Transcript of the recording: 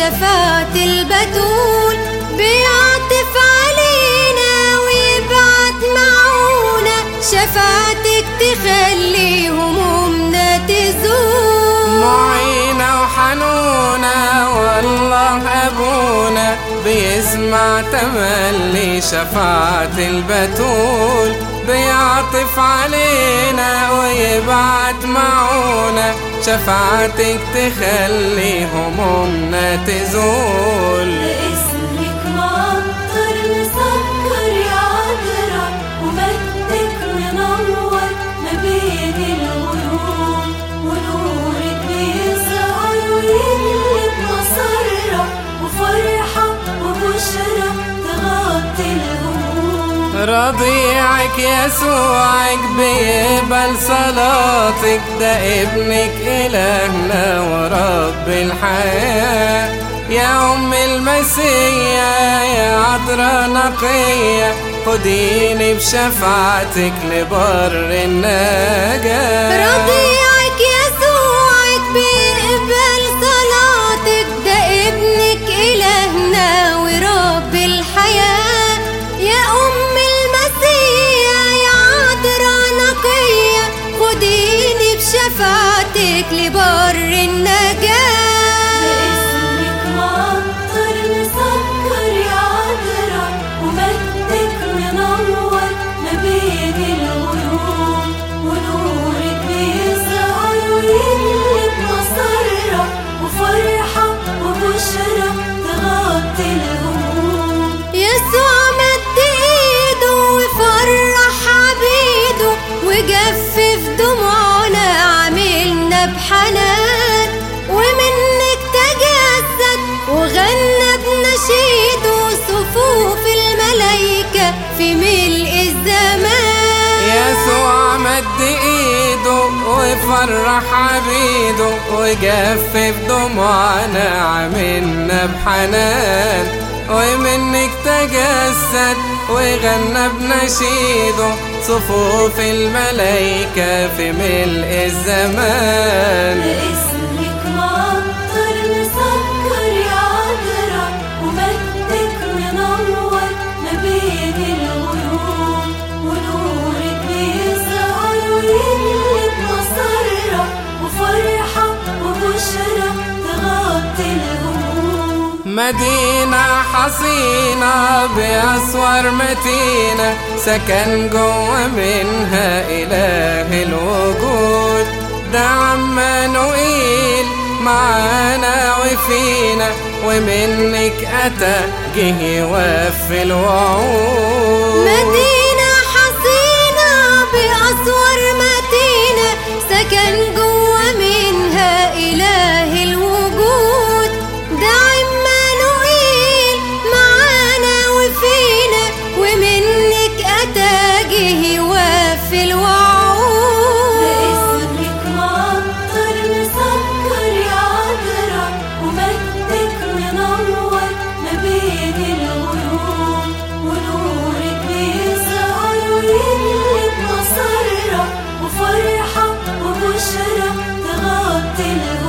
شفاعة البتول بيعطف علينا ويبعت معونا شفاعتك تخلي همومنا تزول معينة وحنونة والله أبونا بيسمع تملي شفاعة البتول بيعطف علينا ويبعت معونا شفاعتك تخلي همومنا تزول باسمك معطر مسكر يا عذرا ومجدك منور ما بين الغيوم ونورك بيظهر ويقلب مسرة وفرحة وبشرة تغطي الهموم رضيعك يسوعك بيقبل صلاتك ده ابنك إلهنا ورب الحياة يا أم المسيح يا عذراء نقية خديني بشفاعتك لبر النجاة رضيعك يسوعك بيقبل صلاتك ده ابنك إلهنا ورب الحياة يا أم المسيح يا عذراء نقية خديني بشفاعتك لبر النجاة باسمك معطر مسكر يا عذرا ومجدك منور ما بين الغيوم ونورك بيظهر ويقلب مسرة وفرحة وبشرة تغطي الهموم يسوع مد ايده وفرح عبيده وجفف دموعنا عاملنا بحنان ومنك تجسد وغنى بنشيده صفوف الملايكة في ملء الزمان يسوع مد ايده وفرح عبيده وجفف دموعنا عملنا بحنان ومنك تجسد وغنى بنشيده صفوف الملايكة في ملء الزمان باسمك معطر مسكر يا عذرا ومجدك منور ما بين الغيوم ونورك بيظهر ويقلب مسرة وفرحة وبشرة تغطي الهموم مدينة حصينة بأسوار متينة سكن جوا منها إله الوجود ده عمانوئيل معانا وفينا ومنك أتى جه يوفي الوعود مدينة حصينة بأسوار متينة سكن جوا منها إله الوجود ده عمانوئيل معانا وفينا ومنك أتى جه يوفي الوعود باسمك معطر مسكر يا عذرا ومجدك منور ما بين الغيوم ونورك بيظهر ويقلب مسرة وفرحة وبشرة تغطي الهموم